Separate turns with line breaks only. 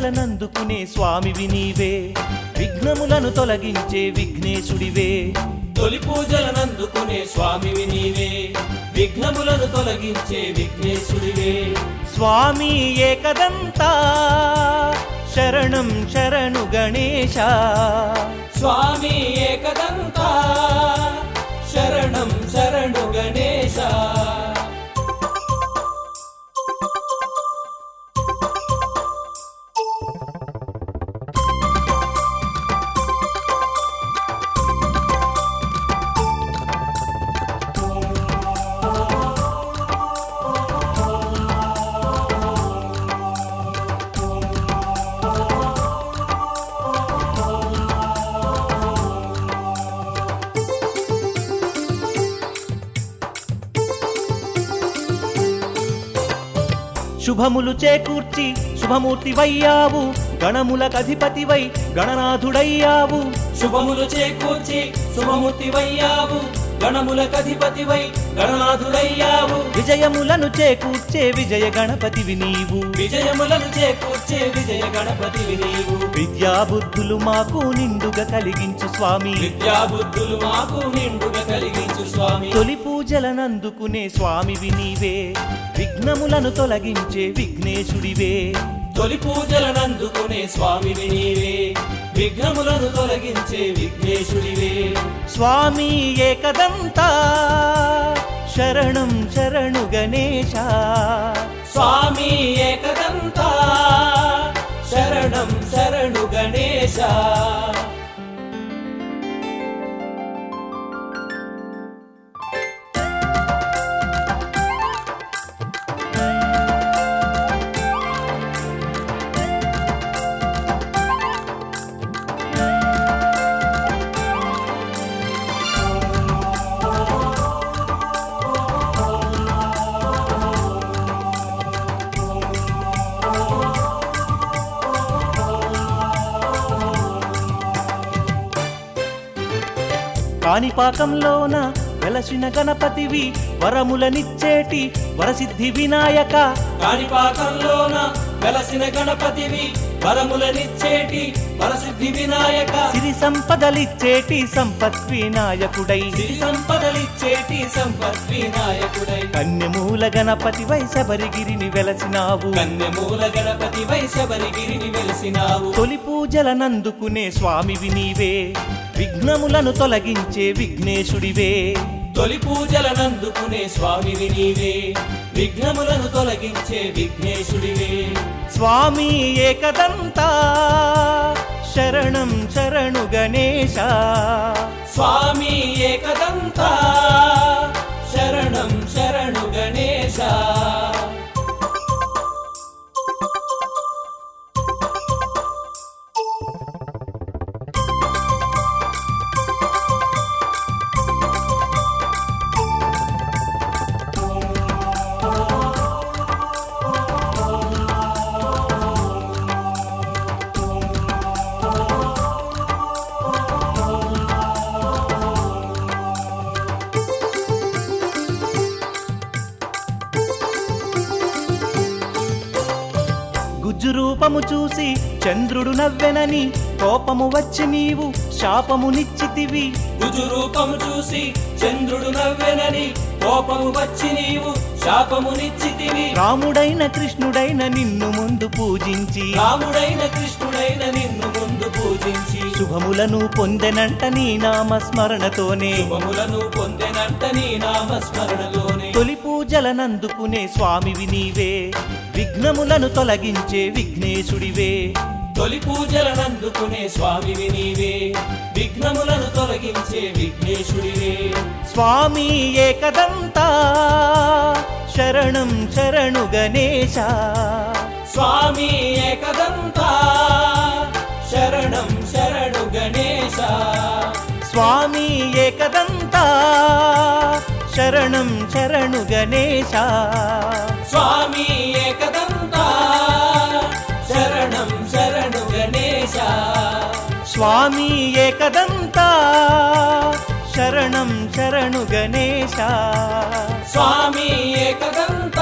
పూజలనందుకునే స్వామివి నీవే విఘ్నములను తొలగించే విఘ్నేశుడివే
తొలి పూజలనందుకునే స్వామివి నీవే విఘ్నములను తొలగించే విఘ్నేశుడివే
స్వామి ఏకదంతా శరణం శరణు గణేశ
స్వామి ఏకదంతా శరణం శరణు గణేశ
శుభములు చేకూర్చి శుభమూర్తివయ్యావు గణములకధిపతివై గణనాథుడయ్యావు
శుభములు చేకూర్చి శుభమూర్తివయ్యావు గణములకధిపతివై గణనాథుడయ్యావు
విజయములను చేకూర్చే విజయ గణపతివి నీవు
విజయములను చేకూర్చే విజయ గణపతివి నీవు
విద్యాబుద్ధులు మాకు నిండుగా కలిగించు స్వామి
విద్యాబుద్ధులు మాకు నిండుగా కలిగించు స్వామి
తొలి పూజలనందుకునే స్వామివి నీవే విఘ్నములను తొలగించే విఘ్నేశుడివే
తొలి పూజలనందుకునే స్వామివి నీవే విఘ్నములను తొలగించే విఘ్నేశుడివే
స్వామి ఏకదంతా శరణం శరణు గణేశ
స్వామి ఏకదంతా శరణం శరణు గణేశ
కాణిపాకంలోన వెలసిన గణపతివి వరములనిచ్చేటి వరసిద్ధి వినాయక
కాణిపాకంలోన వెలసిన గణపతివి వరములనిచ్చేటి వరసిద్ధి వినాయక
సిరి సంపదలిచ్చేటి సంపత్ వినాయకుడై
సిరి సంపదలిచ్చేటి సంపత్ వినాయకుడై
కన్యమూల గణపతి శబరిగిరిని వెలసినావు
కన్యమూల గణపతి వైశబరిగిరిని వెలిసినావు
తొలి పూజలనందుకునే స్వామివి నీవే విఘ్నములను తొలగించే విఘ్నేశుడివే
తొలి పూజలనందుకునే స్వామివి నీవే విఘ్నములను తొలగించే విఘ్నేశుడివే
స్వామి ఏకదంతా శరణం శరణు గణేశ
స్వామి ఏకదంతా శరణం శరణు గణేశ
గుజ్జు రూపము చూసి చంద్రుడు నవ్వెనని కోపము వచ్చి నీవు శాపమునిచ్చితివి
గుజు రూపము చూసి చంద్రుడు నవ్వెనని కోపము వచ్చి నీవు శాపమునిచ్చితివి
రాముడైన కృష్ణుడైన నిన్ను ముందు పూజించి
రాముడైన కృష్ణుడైన నిన్ను ముందు పూజించి
శుభములను పొందెనంట నీ నామస్మరణతోనే
శుభములను పొందెనంట నీ నామస్మరణలోనే
తొలి పూజలనందుకునే స్వామివి నీవే విఘ్నములను తొలగించే విఘ్నేశుడివే
తొలి పూజలనందుకునే స్వామివి నీవే విఘ్నములను తొలగించే విఘ్నేశుడివే
స్వామి ఏకదంతా శరణం శరణు గణేశ
స్వామి ఏకదంతా శరణం శరణు గణేశ
స్వామి ఏకదంతా శరణం శరణు గణేశ
స్వామి ఏకదంతా శరణం శరణు గణేశ
స్వామి ఏకదంతా శరణం శరణు గణేశ
స్వామి ఏకదంతా